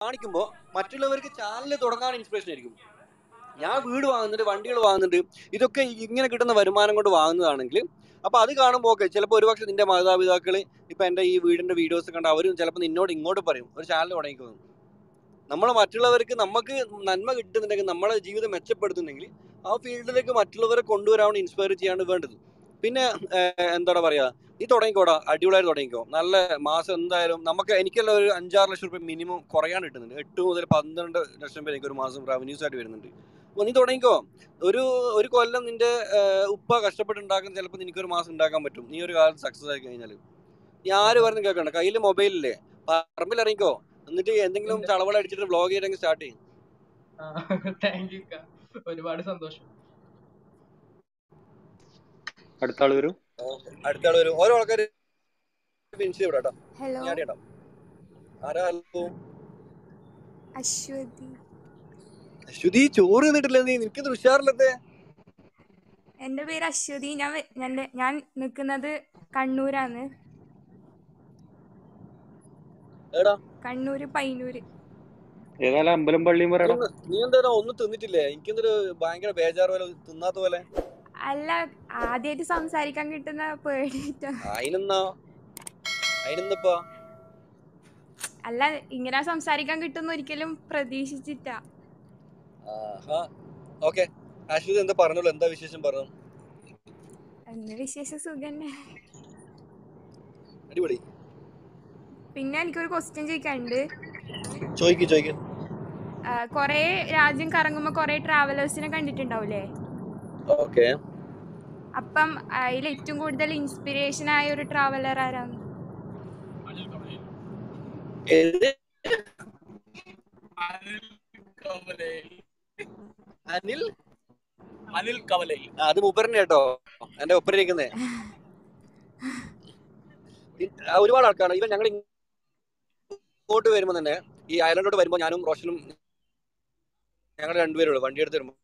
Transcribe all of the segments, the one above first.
കാണിക്കുമ്പോൾ മറ്റുള്ളവർക്ക് ചാനൽ തുടങ്ങാൻ ഇൻസ്പിറേഷൻ ആയിരിക്കും ഞാൻ വീട് വാങ്ങുന്നുണ്ട് വണ്ടികൾ വാങ്ങുന്നുണ്ട് ഇതൊക്കെ ഇങ്ങനെ കിട്ടുന്ന വരുമാനം കൊണ്ട് വാങ്ങുന്നതാണെങ്കിൽ അപ്പൊ അത് കാണുമ്പോൾ ഓക്കെ ചിലപ്പോൾ ഒരുപക്ഷെ നിന്റെ മാതാപിതാക്കൾ ഇപ്പൊ എന്റെ ഈ വീടിന്റെ വീഡിയോസ് കണ്ട് അവരും ചിലപ്പോൾ നിന്നോട് ഇങ്ങോട്ട് പറയും ഒരു ചാനൽ തുടങ്ങിക്കുന്നു നമ്മൾ മറ്റുള്ളവർക്ക് നമുക്ക് നന്മ കിട്ടുന്നുണ്ടെങ്കിൽ നമ്മളെ ജീവിതം മെച്ചപ്പെടുത്തുന്നെങ്കിൽ ആ ഫീൽഡിലേക്ക് മറ്റുള്ളവരെ കൊണ്ടുവരാൻ ഇൻസ്പയർ ചെയ്യാണ് വേണ്ടത് പിന്നെ ഏഹ്, എന്താ പറയാ നീ തുടങ്ങിക്കോടാ അടിപൊളിയായിട്ട് തുടങ്ങിക്കോ നല്ല മാസം എന്തായാലും നമുക്ക് എനിക്കെല്ലാം ഒരു അഞ്ചാറ് ലക്ഷം റുപ്യ മിനിമം കുറയാൻ കിട്ടുന്നുണ്ട് എട്ട് മുതൽ പന്ത്രണ്ട് ലക്ഷം വരെ എനിക്ക് ഒരു മാസം റവന്യൂസ് ആയിട്ട് വരുന്നുണ്ട് അപ്പോൾ നീ തുടങ്ങിക്കോ ഒരു ഒരു കൊല്ലം നിന്റെ ഏഹ്, ഉപ്പ കഷ്ടപ്പെട്ടുണ്ടാക്കുന്ന ചിലപ്പോൾ നിനക്ക് ഒരു മാസം ഉണ്ടാക്കാൻ പറ്റും നീ ഒരു കാലത്ത് സക്സസ് ആയി കഴിഞ്ഞാൽ നീ ആര് പറഞ്ഞു കേൾക്കണ്ട കയ്യിൽ മൊബൈലില്ലേ പറമ്പിൽ ഇറങ്ങിക്കോ എന്നിട്ട് എന്തെങ്കിലും ചളവള അടിച്ചിട്ട് വ്ളോഗ് ചെയ്തെങ്കിൽ സ്റ്റാർട്ട് ചെയ്യും താങ്ക് യു ഒരുപാട് സന്തോഷം അടുത്ത ആള് വരും അടുത്ത ആൾ വരും ഓരോ ആൾക്കാർ ഫിനിഷ് ചെയ്യും കേട്ടോ ഹലോ ഞാൻ ഇടാം ആരാ ഹലോ അശ്വതി അശ്വതി ചോറ് തന്നിട്ടില്ല നീ നിനക്ക് ഉഷാറില്ലത്തെ എൻ്റെ പേര് അശ്വതി ഞാൻ വെ- ഞാൻ ഞാൻ നിൽക്കുന്നത് കണ്ണൂരാണ് എടാ കണ്ണൂര് പൈനൂര് ഏതായാലും അമ്പലം പള്ളിയും പറയണം ഒന്ന് നീ എന്തായാലും ഒന്നും തിന്നിട്ടില്ലേ എനിക്കെന്തൊരു ഭയങ്കര ബേജാറ് പോലെ തിന്നാത്ത പോലെ അല്ല ആദ്യമായിട്ട് സംസാരിക്കാൻ കിട്ടുന്ന പേടിയിട്ടാ അതിനെന്നാ അതിനെന്തപ്പാ അല്ല ഇങ്ങനെ സംസാരിക്കാൻ കിട്ടുന്ന ഒരിക്കലും പ്രതീക്ഷിച്ചിട്ടാ ആഹാ ഓക്കെ അശ്വതി എന്താ പറഞ്ഞല്ലോ എന്താ വിശേഷം പറഞ്ഞു എന്ന് വിശേഷ സുഖന്നെ അടിപൊളി പിന്നെ എനിക്കൊരു ക്വസ്റ്റ്യൻ ചോദിക്കാനുണ്ട് ചോയ്ക്ക് ചോയ്ക്ക് ആ, കുറേ രാജ്യം കറങ്ങുമ്പോൾ കുറേ ട്രാവലേഴ്സിനെ കണ്ടിട്ടുണ്ടാവൂലേ ഓക്കെ അപ്പം അതിൽ ഏറ്റവും കൂടുതൽ ഇൻസ്പിറേഷൻ ആയ ഒരു ട്രാവലർ ആരാണ് അനിൽ അനിൽ കവലൈ ആ, അത് മൂപ്പരനെ കേട്ടോ എന്റെ ഒപ്പരിക്കുന്നേ ഒരുപാട് ആൾക്കാരാണ് ഇവൻ ഞങ്ങൾ ഇങ്ങോട്ട് വരുമ്പോ തന്നെ ഈ അയർലൻഡോട്ട് വരുമ്പോ ഞാനും റോഷനും ഞങ്ങൾ രണ്ടുപേരുള്ളൂ വണ്ടി എടുത്ത് വരുമ്പോ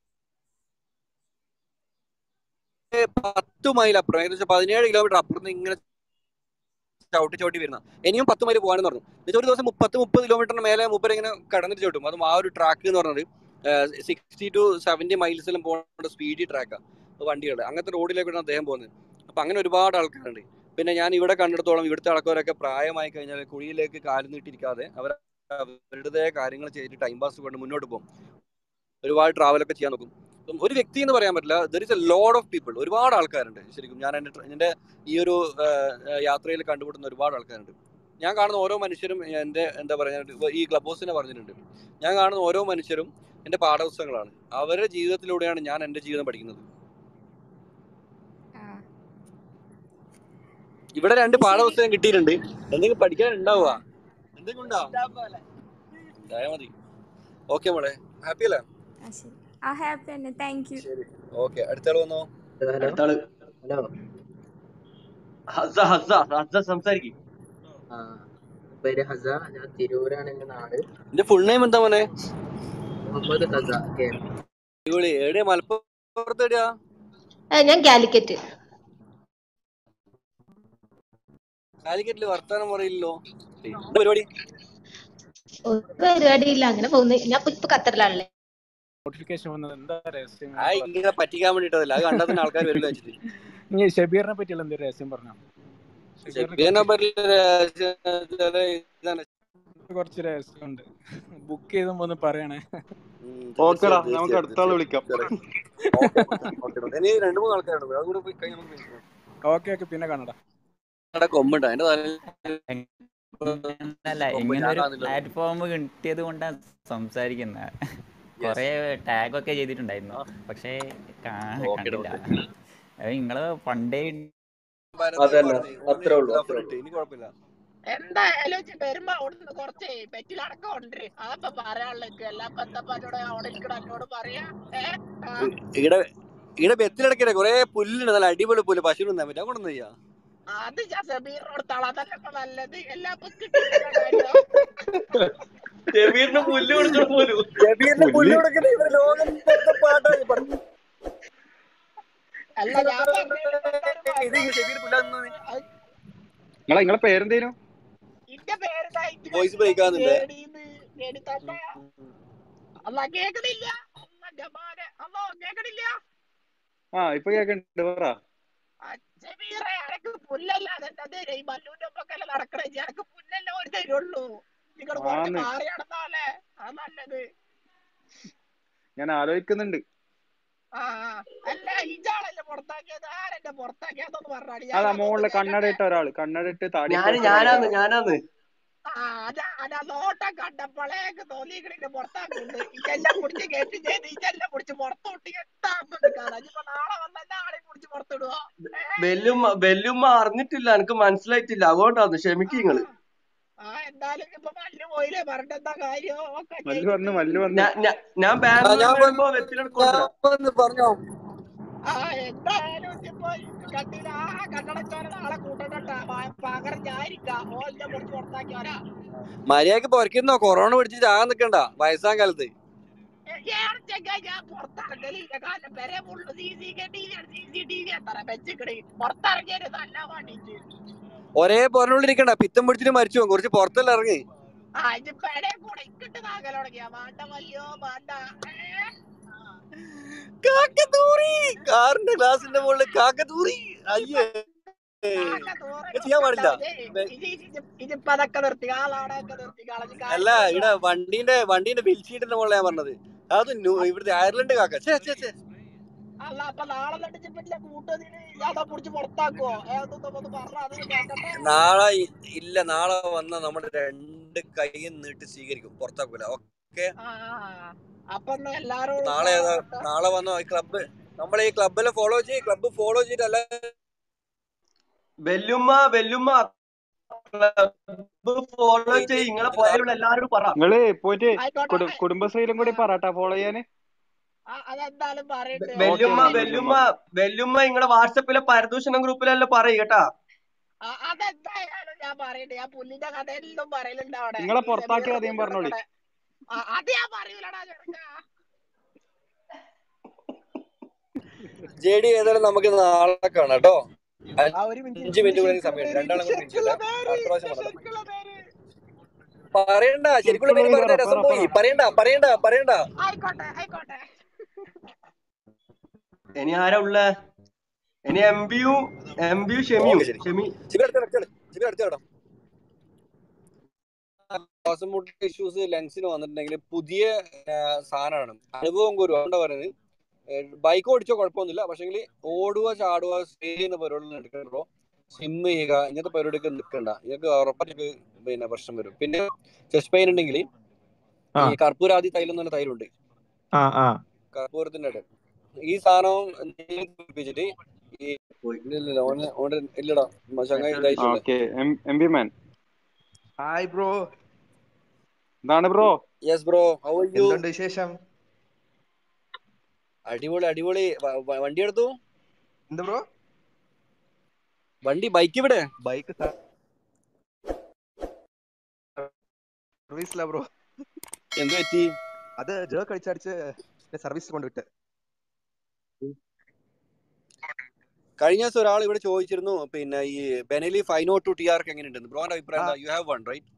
ഏ, പത്ത് മൈൽ അപ്പുറം ഏകദേശം പതിനേഴ് കിലോമീറ്റർ അപ്പുറത്ത് ഇങ്ങനെ ചവിട്ടി ചവിട്ടി വരുന്ന ഇനിയും പത്ത് മൈൽ പോകാനെന്ന് പറഞ്ഞു എന്നുവെച്ചാൽ ഒരു ദിവസം പത്ത് മുപ്പത് കിലോമീറ്ററിന് മേലെ മൂപ്പർ ഇങ്ങനെ കടന്നിട്ട് ചവിട്ടും അതും ആ ഒരു ട്രാക്ക് എന്ന് പറഞ്ഞത് സിക്സ്റ്റി ടു സെവന്റി മൈൽസിലും പോകുന്ന സ്പീഡി ട്രാക്കാണ് വണ്ടികൾ അങ്ങനത്തെ റോഡിലേക്കാണ് അദ്ദേഹം പോകുന്നത് അപ്പൊ അങ്ങനെ ഒരുപാട് ആൾക്കാരുണ്ട് പിന്നെ ഞാൻ ഇവിടെ കണ്ടിടത്തോളം ഇവിടുത്തെ ആൾക്കാരൊക്കെ പ്രായമായി കഴിഞ്ഞാൽ കുഴിയിലേക്ക് കാല് നീട്ടിരിക്കാതെ അവർ അവരുടേതായ കാര്യങ്ങൾ ചെയ്തിട്ട് ടൈം പാസ് കൊണ്ട് മുന്നോട്ട് പോകും ഒരുപാട് ട്രാവലൊക്കെ ചെയ്യാൻ നോക്കും അപ്പം ഒരു വ്യക്തി എന്ന് പറയാൻ പറ്റില്ല there is a load of people ഒരുപാട് ആൾക്കാരുണ്ട് ശരിക്കും ഞാൻ എൻ്റെ ട്ര- എൻ്റെ ഈ ഒരു യാത്രയിൽ കണ്ടുപിടുന്ന ഒരുപാട് ആൾക്കാരുണ്ട് ഞാൻ കാണുന്ന ഓരോ മനുഷ്യരും എൻ്റെ എന്താ പറയുക ഈ ക്ലബ് ഹൗസിനെ പറഞ്ഞിട്ടുണ്ട് ഞാൻ കാണുന്ന ഓരോ മനുഷ്യരും എൻ്റെ പാഠപുസ്തകങ്ങളാണ് അവരുടെ ജീവിതത്തിലൂടെയാണ് ഞാൻ എൻ്റെ ജീവിതം പഠിക്കുന്നത് ആ. ഇവിടെ രണ്ട് ശരി. പാഠപുസ്തകം കിട്ടിയിട്ടുണ്ട് എന്തെങ്കിലും പഠിക്കാൻ ഉണ്ടാവുക എന്തെങ്കിലും ഉണ്ടാവും ഉണ്ടായാ മതി ഓക്കെ മോളെ ഹാപ്പി അല്ലേ ആ ശരി ആ ഹാപ്പി തന്നെ താങ്ക് യു ശരി ഓക്കെ അടുത്ത ആൾ വന്നോ അടുത്താള് ഹലോ ഹസ ഹസ ഹസ സംസാരിക്കും ആ പേര് ഹസ ഞാൻ തിരൂരാണ് എന്റെ നാട് എന്റെ ഫുൾ നെയിം എന്താ മോനെ മുഹമ്മദ് ഹസ കെ അടിപൊളി എവിടെയാ മലപ്പുറത്ത് എവിടെയാ ഞാൻ കാലിക്കറ്റ് കാലിക്കറ്റില് വർത്താനം പറയില്ലല്ലോ എന്താ പരിപാടി ഒരു പരിപാടിയില്ല അങ്ങനെ പോകുന്നു ഞാൻ ഇപ്പൊ- ഇപ്പൊ ഖത്തറിലാണല്ലേ നോട്ടിഫിക്കേഷൻ വന്നത് എന്താ രഹസ്യം ആ ഇങ്ങനെ പറ്റിക്കാൻ വേണ്ടിട്ടല്ല അത് കണ്ടാൽ തന്നെ ആൾക്കാർ വരില്ല വെച്ചിട്ട് നീ ഷബീറിനെ പറ്റിയുള്ള എന്തൊരു രഹസ്യം പറഞ്ഞോ ഷെബീറിനെ പറ്റിയുള്ള ഇതാണ് കുറച്ച് രഹസ്യമുണ്ട് ബുക്ക് ചെയ്തുമ്പോ ഒന്ന് പറയണേ ഉം, ഓക്കെടാ തീർച്ചയായും, നമുക്ക് അടുത്ത ആള് വിളിക്കാം തീർച്ചയായും. Okay, okay, okay. ഇനി രണ്ട് മൂന്ന് ആൾക്കാരുണ്ട് അതുകൂടെ പോയി കഴിഞ്ഞാൽ നമുക്ക് finish ചെയ്യാം. ഓക്കെ ഓക്കെ പിന്നെ കാണടാ അവിടെ കൊമ്പുണ്ടോ അതിന്റെ തലയിൽ അല്ല കൊമ്പ് ഇങ്ങനെ ഒരു ഞാനാണല്ലോ. പ്ലാറ്റ്ഫോം കിട്ടിയത് കൊണ്ടാണ് സംസാരിക്കുന്നത് കൊറേ ടാഗ് ഒക്കെ ചെയ്തിട്ടുണ്ടായിരുന്നു പക്ഷേ കാ- ഓക്കെ, കണ്ടില്ല ഓക്കെ. അത് നിങ്ങള് പണ്ടേ അതന്നെ, അത്രേ ഉള്ളൂ, അത്രേ ഉള്ളൂ. ഇനി കുഴപ്പമില്ല എന്തായാലും ഇജ്ജ് വരുമ്പോ അവിടുന്ന് കുറച്ച് പെറ്റിലടക്കം ഉണ്ട് അതപ്പൊ പറയാനുള്ളത് എല്ലാ പത്തപ്പാനോട് അവിടെ ഇരിക്കണ എന്നോട് പറയാ ഏ ആ, ഇവിടെ ഇവിടെ ബെത്തിലിടക്കിടെ കൊറേ പുല്ലുണ്ട് നല്ല അടിപൊളി പുല്ല് പശു തിന്നാൻ പറ്റും അങ്ങോട്ട് ചെയ്യാ അത് ഞാൻ സമീറിനോട് തള തന്നെ ഇപ്പൊ നല്ലത് എല്ലാ കിട്ടിയിട്ടില്ല ഷെബീറിന് പുല്ല് കൊടുക്കണം പോലും പുല്ല് കൊടുക്കണ ഇവിടെ ലോകം മൊത്തം പാട്ടാണ് പറഞ്ഞു അല്ല ഞാൻ പറഞ്ഞത് ഇത് ഷെബീർ പുല്ലാ തിന്നത്. നിങ്ങളെ നിങ്ങളെ പേരെന്തേനു ഇന്റെ പേരെന്താ Voice break ആവുന്നുണ്ട്. കേടി തന്ന അല്ല കേക്കണില്ല അല്ല ജമാനെ അല്ലോ കേക്കണില്ല ആ ഇപ്പൊ കേക്കണ്ട് പറ ജമീറെ എനക്ക് പുല്ലല്ലാതെ എന്താ തരും ഈ മല്ലൂന്റെ ഒപ്പൊക്കല്ലേ നടക്കണേ എനക്ക് പുല്ലല്ല ഒരു തരുള്ളൂ നിങ്ങൾ കുറച്ച് ആന്ന്. മാറി നടന്നാലേ അത് നല്ലത് ഞാൻ ആലോചിക്കുന്നുണ്ട് ആ ആ. അല്ല ഇജാളല്ലേ പുറത്താക്കിയത് ആരെന്നെ പുറത്താക്കിയതെന്ന് പറഞ്ഞാടി അതാ ഞാൻ മോളില് അതൊന്നും കണ്ണട കേക്കട്ടെ ഇട്ട ഒരാള് കണ്ണട ഇട്ട് താടി ഞാന് ഞാനാന്ന് ഞാനാന്ന് ആ അതാ അതാ നോട്ടം കണ്ടപ്പോഴേക്ക് തോന്നിക്കണില്ല പുറത്താക്കുണ്ട് ഇതെല്ലാം പിടിച്ച് കയറ്റി ചെയ്ത് ഇതെല്ലാം പിടിച്ച് പുറത്തോട്ട് എത്താൻ നിൽക്കാതെ ഇനിയിപ്പോ നാളെ വന്ന നാളെ പിടിച്ച് പുറത്തിടുവോ വെല്ലുമ്മ വെല്ലുമ്മ അറിഞ്ഞിട്ടില്ല എനിക്ക് മനസ്സിലായിട്ടില്ല അതുകൊണ്ടാന്ന് ക്ഷമിക്ക് നിങ്ങള് ആ എന്തായാലും ഇപ്പൊ മല്ലു പോയില്ലേ പറഞ്ഞെന്താ കാര്യം ഒക്കെ മല്ലു വന്ന് ജയിച്ചിട്ട് മല്ലു വന്ന് ഞാ- ഞാ- ഞാൻ ആ, ബാംഗ്ലൂരിൽ ഞാൻ വരുമ്പോ വന്ന് വെത്തിനെ ഞാൻ കൊണ്ടുവരാം വന്ന് പറഞ്ഞോ ആ എന്തായാലും ഇപ്പൊ കണ്ടില്ല ആ കണ്ണടച്ചോനെ നാളെ കൂട്ടണ്ടാ പകരം ഞാനിരിക്കാം ഓന്റെ പൊടിച്ച് പുറത്താക്കിയോരാ മര്യാദക്ക് പൊരക്കുന്നോ കൊറോണ പിടിച്ച് ചാകാൻ നിക്കണ്ട വയസ്സാം കാലത്ത് ഏറെ ചെങ്ങായി ഞാൻ പുറത്തിറങ്ങലില്ല കാരണം വരെ full C C T V C C T V എത്ര വെച്ചിക്കണേ പുറത്തിറങ്ങിയത് നല്ല വേണ്ടിട്ട് ഒരേ പൊരനുള്ളിരിക്കണ്ട പിത്തം പിടിച്ചിട്ട് മരിച്ചു പോകും കുറച്ച് പുറത്തല്ല ഇറങ്ങി ആ ഇനിയിപ്പൊ ഇടേ കൂടെ ഇക്കിട്ട് താങ്ങൽ തുടങ്ങിയ വേണ്ട വല്യോ വേണ്ട ഏ? കാക്കത്തൂറി കാറിന്റെ ഗ്ലാസിന്റെ മുകളിൽ കാക്കത്തൂറി അയ്യേ കാക്ക ഇത് ചെയ്യാൻ പാടില്ല തൂറൊക്കെ ഇതിപ്പോ അതൊക്കെ നിർത്തി ആളാടൊക്കെ നിർത്തി കളഞ്ഞ് അല്ല കാര്യം ഇവിടെ വണ്ടീന്റെ വണ്ടീന്റെ ബിൽ ഷീറ്റിന്റെ മുകളിൽ ഞാൻ പറഞ്ഞത് അത് ന്യൂ- ഇവിടുത്തെ അയർലൻഡ് കാക്ക ഛേ ഛേ ഛേ അല്ല അപ്പൊ നാളെ നടിച്ച് പറ്റില്ല കൂട്ടതിന് അതാ പിടിച്ച് പുറത്താക്കുവോ ഏതൊന്നും ഒന്ന് പറഞ്ഞ അത് കേക്കട്ടെ നാളെ ഇ- ഇല്ല നാളെ വന്ന നമ്മുടെ രണ്ട് കൈയും നീട്ടി സ്വീകരിക്കും പുറത്താക്കൂല ഓക്കെ ആ ആ, ആ. അപ്പൊ എന്നാ എല്ലാരോടും നാളെ ഏതാ ഉഷാറാവട്ടെ. നാളെ വന്ന ഈ ക്ലബ്ബ് നമ്മളെ ഈ ക്ലബിലെ ഫോളോ ചെയ്യും ക്ലബ്ബ് ഫോളോ ചെയ്തിട്ടല്ല വെല്ലുമ്മ വെല്ലുമ്മ ഫോളോ ചെയ്യ് ഇങ്ങളെ പോലെയുള്ള എല്ലാരോടും പറ നിങ്ങള് പോയിട്ട് ആയിക്കോട്ടെ കുടു- കുടുംബശ്രീയിലും കൂടി പറട്ടാ ഫോളോ ചെയ്യാന് ആ, അതെന്തായാലും പറയട്ടെ വെല്ലുമ്മ മാം, വെല്ലുമ്മ വെല്ലുമ്മ നിങ്ങളെ വാട്സപ്പിലെ പരദൂഷണം ഗ്രൂപ്പിലെല്ലാം പറയ് കേട്ടാ ആ, അതെന്തായാലും ഞാൻ പറയട്ടെ ഞാൻ പുല്ലിന്റെ കഥ എല്ലാം പറയലുണ്ട് അവിടെ നിങ്ങളെ ഈ പുറത്താക്കിയ സെമീർ ആദ്യം പുല്ല് പറഞ്ഞോളി. കൊടുക്കണെ. ആ, അത് ഞാൻ പറയൂലടാ ചെറുക്കാ ജെ ഡി ഏതായാലും നമുക്ക് നാളെ കാണാം കേട്ടോ ആ ഒരു മിനിറ്റ് അഞ്ച് മിനിറ്റ് കൂടെ ശരിക്കുള്ള സമയം പേര് രണ്ടാളും കൂടി ശരിക്കുള്ള പിടിച്ചില്ല പേര് അടുത്ത പ്രാവശ്യം പറയാം ശരിക്കുള്ള പേര് പറയണ്ട ശരിക്കുള്ള പേര് പറഞ്ഞ രസം പോയി പറയണ്ട പറയണ്ട പറയണ്ട ആയിക്കോട്ടെ ആയിക്കോട്ടെ ഇനി ആരാ ഉള്ള ഇനി എം ബിയു എം ബിയു ഷെമിയു ഓക്കെ ശരി ഷെമി ശിബി അടുത്ത അടുത്ത ശിബി അടുത്ത കേട്ടോ ശ്വാസം മുട്ട ഇഷ്യൂസ് ലങ്സിന് വന്നിട്ടുണ്ടെങ്കിൽ പുതിയ ആ, സാധനമാണ് അനുഭവം ഗുരു എന്താ പറയുന്നത് ബൈക്ക് ഓടിച്ചോ കുഴപ്പമൊന്നുമില്ല പക്ഷെങ്കിൽ ഓടുക ചാടുക സ്റ്റേ ചെയ്യുന്ന പരിപാടികൾ എടുക്കണ്ടോ സ്വിം ചെയ്യുക ഇങ്ങനത്തെ പരിപാടിയൊക്കെ നിൽക്കണ്ട നിങ്ങൾക്ക് ഉറപ്പായിട്ട് പിന്നെ പ്രശ്നം വരും പിന്നെ ചെസ്റ്റ് പെയിൻ ഉണ്ടെങ്കിൽ ആ. ഈ കർപ്പൂരാദി തൈലം എന്ന് പറഞ്ഞ തൈലുണ്ട് ആ ആ കർപ്പൂരത്തിന്റെ ഇടയിൽ ഈ സാധനം നെയ്യിൽ പിടിപ്പിച്ചിട്ട് ഈ ഇല്ല ഇല്ല ഓന് ഓന് ഇല്ലടാ ചങ്ങായി ഇതായിട്ടുണ്ട് okay M B man hi bro എന്താണ് bro yes bro how are you എന്തുണ്ട് വിശേഷം അടിപൊളി അടിപൊളി വ- വ- വണ്ടി എടുത്തു എന്ത് ബ്രോ വണ്ടി ബൈക്ക് ഇവിടെ ബൈക്ക് സർവീസില ബ്രോ എന്ത് പറ്റി അത് ജേക്ക് അടിച്ചടിച്ച് സർവീസ് കൊണ്ടുവിട്ട് കഴിഞ്ഞ ദിവസം ഒരാൾ ഇവിടെ ചോദിച്ചിരുന്നു പിന്നെ ഈ Benelli five naught two T R K എങ്ങനെയുണ്ടെന്ന് ബ്രോന്റെ അഭിപ്രായം ആ. എന്താ യു ഹാവ് വൺ റൈറ്റ്